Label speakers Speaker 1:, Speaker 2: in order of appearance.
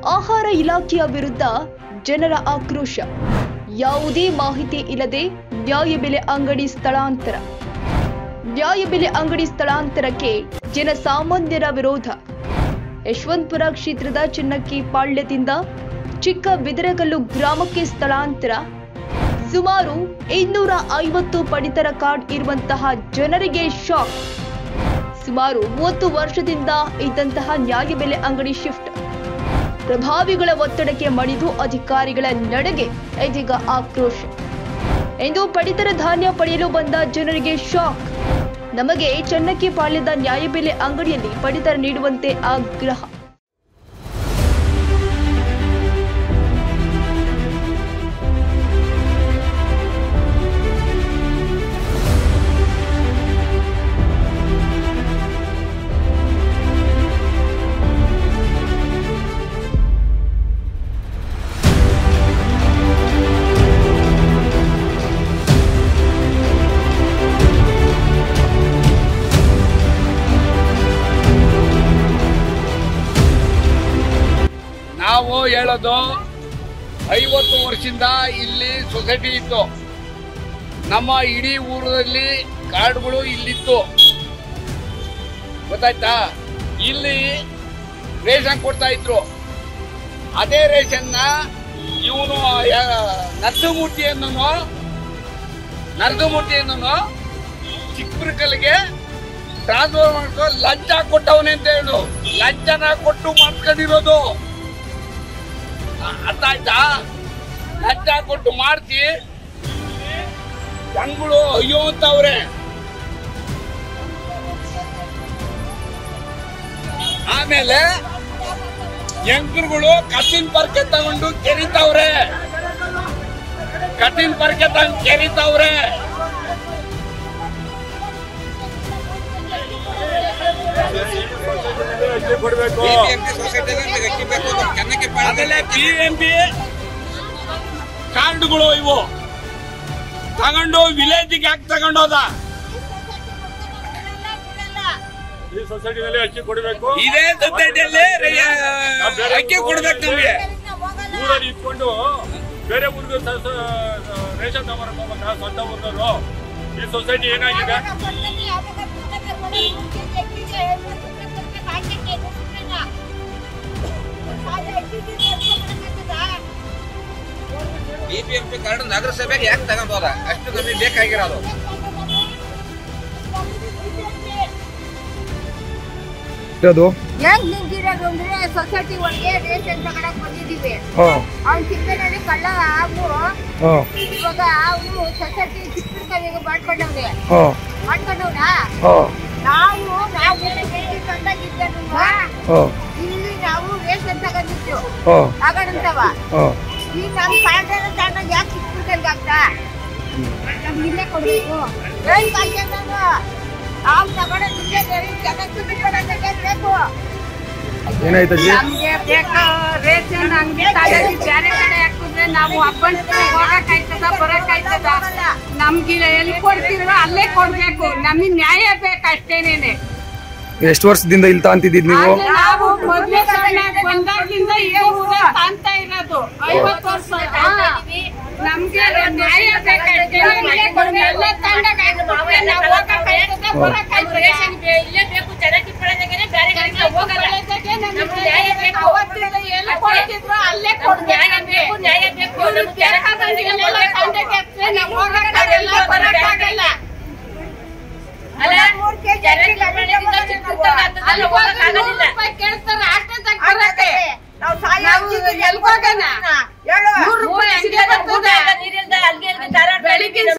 Speaker 1: ಆಹಾರ ಇಲಾಖೆಯ ವಿರುದ್ಧ ಜನರ ಆಕ್ರೋಶ ಯಾವುದೇ ಮಾಹಿತಿ ಇಲ್ಲದೆ ನ್ಯಾಯಬೆಲೆ ಅಂಗಡಿ ಸ್ಥಳಾಂತರ ನ್ಯಾಯಬೆಲೆ ಅಂಗಡಿ ಸ್ಥಳಾಂತರಕ್ಕೆ ಜನಸಾಮಾನ್ಯರ ವಿರೋಧ ಯಶವಂತಪುರ ಕ್ಷೇತ್ರದ ಚಿನ್ನಕ್ಕಿ ಪಾಳ್ಯದಿಂದ ಚಿಕ್ಕ ಬಿದರಗಲ್ಲು ಗ್ರಾಮಕ್ಕೆ ಸ್ಥಳಾಂತರ ಸುಮಾರು ಇನ್ನೂರ ಐವತ್ತು ಪಡಿತರ ಕಾರ್ಡ್ ಇರುವಂತಹ ಜನರಿಗೆ ಶಾಕ್ ಸುಮಾರು ಮೂವತ್ತು ವರ್ಷದಿಂದ ಇದ್ದಂತಹ ನ್ಯಾಯಬೆಲೆ ಅಂಗಡಿ ಶಿಫ್ಟ್ ಪ್ರಭಾವಿಗಳ ಒತ್ತಡಕ್ಕೆ ಮಣಿದು ಅಧಿಕಾರಿಗಳ ನಡೆಗೆ ಇದೀಗ ಆಕ್ರೋಶ ಇಂದು ಪಡಿತರ ಧಾನ್ಯ ಪಡೆಯಲು ಬಂದ ಜನರಿಗೆ ಶಾಕ್ ನಮಗೆ ಚನ್ನಕ್ಕಿ ಪಾಳ್ಯದ ನ್ಯಾಯಬೆಲೆ ಅಂಗಡಿಯಲ್ಲಿ ಪಡಿತರ ನೀಡುವಂತೆ ಆಗ್ರಹ
Speaker 2: ನಾವು ಹೇಳೋದು ಐವತ್ತು ವರ್ಷದಿಂದ ಇಲ್ಲಿ ಸೊಸೈಟಿ ಇತ್ತು ನಮ್ಮ ಇಡೀ ಊರಲ್ಲಿ ಕಾರ್ಡ್ಗಳು ಇಲ್ಲಿತ್ತು ಗೊತ್ತಾಯ್ತಾ ಇಲ್ಲಿ ರೇಷನ್ ಕೊಡ್ತಾ ಇದ್ರು ಅದೇ ರೇಷನ್ನ ಇವನು ನರ್ದುಮೂರ್ತಿಯನ್ನು ನರ್ದುಮೂರ್ತಿಯನ್ನು ಚಿಕ್ಕಬಿರ್ಕಲ್ಗೆ ಟ್ರಾನ್ಸ್ಫರ್ ಮಾಡ್ಕೊಂಡು ಲಂಚ ಕೊಟ್ಟವನೇ ಅಂತ ಹೇಳು ಲಂಚನ ಕೊಟ್ಟು ಮಾಡ್ಕೊಂಡಿರೋದು ಅರ್ಥ ಆಯ್ತಾ ಲಂಚ ಕೊಟ್ಟು ಮಾಡ್ತಿ ಜನಗಳು ಅಯ್ಯೋ ಅಂತವ್ರೆ ಆಮೇಲೆ ಯಂಕರುಗಳು ಕಠಿಣ ಪರ್ಕೆ ತಗೊಂಡು ಕೆರಿತಾವ್ರೆ ಕಠಿಣ ಪರ್ಕೆ ತಗೊಂಡು ಕೆರಿತಾವ್ರೆ
Speaker 3: ಕೊಡ್ಬೇಕು
Speaker 2: ಆಮೇಲೆ ಬಿ ಎಂ ಪಿ ಕಾರ್ಡ್ಗಳು ಇವು ತಗೊಂಡು ವಿಲೇಜಿಗೆ ಯಾಕೆ ತಗೊಂಡೋದ
Speaker 3: ಈ ಸೊಸೈಟಿನಲ್ಲಿ ಅಕ್ಕಿ ಕೊಡಬೇಕು
Speaker 2: ಇದೇ ಸೊಸೈಟಿಯಲ್ಲಿ ಅಕ್ಕಿ ಕೊಡ್ಬೇಕು ನಮ್ಗೆ
Speaker 3: ಊರಲ್ಲಿ ಇಟ್ಕೊಂಡು ಬೇರೆ ಊರಿಗೆ ಸ- ಸ- ರೇಷನ್ ತಗೊಂಬರಕ್ ಹೋಗ್ಬೇಕಾ ಸ್ವಂತ ಊರ್ನವರು ಈ ಸೊಸೈಟಿ ಏನಾಗಿದೆ
Speaker 4: ಬಿಬಿಎಂಪಿ ಕಾರ್ಡ್ ನಗರಸಭೆಗೆ ಯಾಕೆ ತಗೊಂಡೋದ ಅಷ್ಟು ನಮಗೆ ಬೇಕಾಗಿರೋದು
Speaker 5: ಅದು
Speaker 6: ಹೆಂಗ್ ನಿಂತಿರೋದು ಅಂದ್ರೆ ಸೊಸೈಟಿ ಒಳಗೆ ರೇಷನ್ ತಗೊಳಕ್ ಬಂದಿದೀವಿ
Speaker 5: ಹಾಂ
Speaker 6: ಅವ್ನ್ ಚಿಕ್ಕನಲ್ಲಿ ಕಳ್ಳ ಆಗು
Speaker 5: ಹಾಂ
Speaker 6: ಇವಾಗ ಅವನು ಸೊಸೈಟಿ ಚಿಕ್ಕರಿಗೆ ಮಾಡ್ಕೊಂಡವ್ರೆ
Speaker 5: ಹಾಂ
Speaker 6: ಮಾಡ್ಕೊಂಡವ್ನ
Speaker 5: ಹಾಂ
Speaker 6: ನಾವು ನಾವು ತಂದಾಗಿದ್ದನು
Speaker 5: ಹಾಂ
Speaker 6: ಇಲ್ಲಿ ನಾವು ರೇಷನ್ ತಗೊಂಡಿದ್ದು
Speaker 5: ಹಾಂ
Speaker 6: ತಗೊಂಡಂತವ
Speaker 5: ಹಾಂ
Speaker 6: ಈ ನಮ್ ಕಾರ್ಡ್ ತಗೊಂಡ್ ಯಾಕೆ ಚಿಕ್ಕರಿಗೆ ಆಗ್ತಾ ನಮ್ಗೆ ಇಲ್ಲೇ ಕೊಡ್ಬೇಕು ಏನ್ ಕಾಯ್ದೆ ನಾನು ನಾವು ತಗೊಂಡೋದು ಇಲ್ಲೇ ಬೇರೆ ಜನಕ್ಕೆ ಬಿಟ್ಕೊಡೋದಕ್ಕೆ ಬೇಕು
Speaker 5: ಏನಾಯ್ತು ಅಜ್ಜಿ
Speaker 7: ನಮ್ಗೆ ಬೇಕಾ ರೇಷನ್ ಅಂಗಡಿ ತಗೊಂಡು ಬೇರೆ ಕಡೆ ಹಾಕಿದ್ರೆ ನಾವು ಹಬ್ಬಕ್ಕೆ ಹೋಗಕ್ಕಾಯ್ತದ ಬರಕ್ಕಾಯ್ತದ ನಮ್ಗೆ ಎಲ್ಲಿ ಕೊಡ್ತಿದ್ರು ಅಲ್ಲೇ ಕೊಡ್ಬೇಕು ನಮಗೆ ನ್ಯಾಯ ಬೇಕಷ್ಟೇನೇನೆ
Speaker 5: ಎಷ್ಟು ವರ್ಷದಿಂದ ಇಲ್ಲಿ ತಾಂತಿದ್ದೀರಿ ನೀವು
Speaker 7: ಆದ್ರೆ ನಾವು ಮೊದ್ಲೇ ಸಣ್ಣ ಬಂದಾಗಿಂದ ಇದೇ ಊರ ತಾಂತ ಇರೋದು ಐವತ್ತು ವರ್ಷ ನಮ್ಗೆ ನ್ಯಾಯ ಬೇಕಷ್ಟೇ ಎಲ್ಲ ತಂಡಕ್ಕೆ ಹಾಕ್ಬಿಟ್ರೆ ನಾವು ಹೋಗಕ್ಕಾಯ್ತದ ಬರಕ್ಕಾಯ್ತದ
Speaker 8: ಇಲ್ಲೇ ಬೇಕು ಜನಕ್ಕೆ ಪಡೆದಾಗನೆ ಬೇರೆ ಕಡೆಗೆ ಹೋಗಲ್ಲ
Speaker 7: ಬೆಳೆದಾಗೆ ನಮ್ಗೆ
Speaker 8: ನಮ್ಗೆ ನ್ಯಾಯ ಬೇಕು.
Speaker 7: ಅವತ್ತಿಂದ ಎಲ್ಲಿ ಕೊಡ್ತಿದ್ರು ಅಲ್ಲೇ
Speaker 8: ನ್ಯಾಯ ಬೇಕು
Speaker 7: ಕೊಡ್ಬೇಕು
Speaker 8: ನ್ಯಾಯ ಬೇಕು
Speaker 7: ಇವ್ರು
Speaker 8: ನಮ್ಗೆ
Speaker 7: ಬೇಕಾದಂಗೆಲ್ಲ ತಂಡಕ್ಕೆ ಹಾಕ್ದ್ರೆ ನಾವು ಹೋಗಕ್ಕಾಗಲ್ಲ ಬರಕ್ಕಾಗಲ್ಲ
Speaker 8: ಅಲ್ಲ ಜನಕ್ಕೆ ಪಡೆದಿಂದ ಚಿಕ್ಕದಾಗ
Speaker 7: ಅಲ್ಲಿ
Speaker 8: ಅಲ್ಲಿ
Speaker 7: ಹೋದ್ರೆ ನೂರು
Speaker 8: ಹೋಗಕ್ಕಾಗಲಿಲ್ಲ
Speaker 7: ರೂಪಾಯಿ ಕೇಳ್ತಾರೆ ಆಟೋದಾಗ ಬರಕ್ಕೆ
Speaker 6: ನಾವು ಸಾಲ
Speaker 7: ನಾವು ಎಲ್ಲಿ ಹೋಗೋಣ
Speaker 6: ಹೇಳು
Speaker 7: ನೂರು ರೂಪಾಯಿ ಹಂಗೆ ಬರ್ತದೆ
Speaker 8: ನೀರಿಂದ ಅಲ್ಲಿಗೆ ಧಾರಾಳ
Speaker 7: ಬೆಳಿಗ್ಗೆ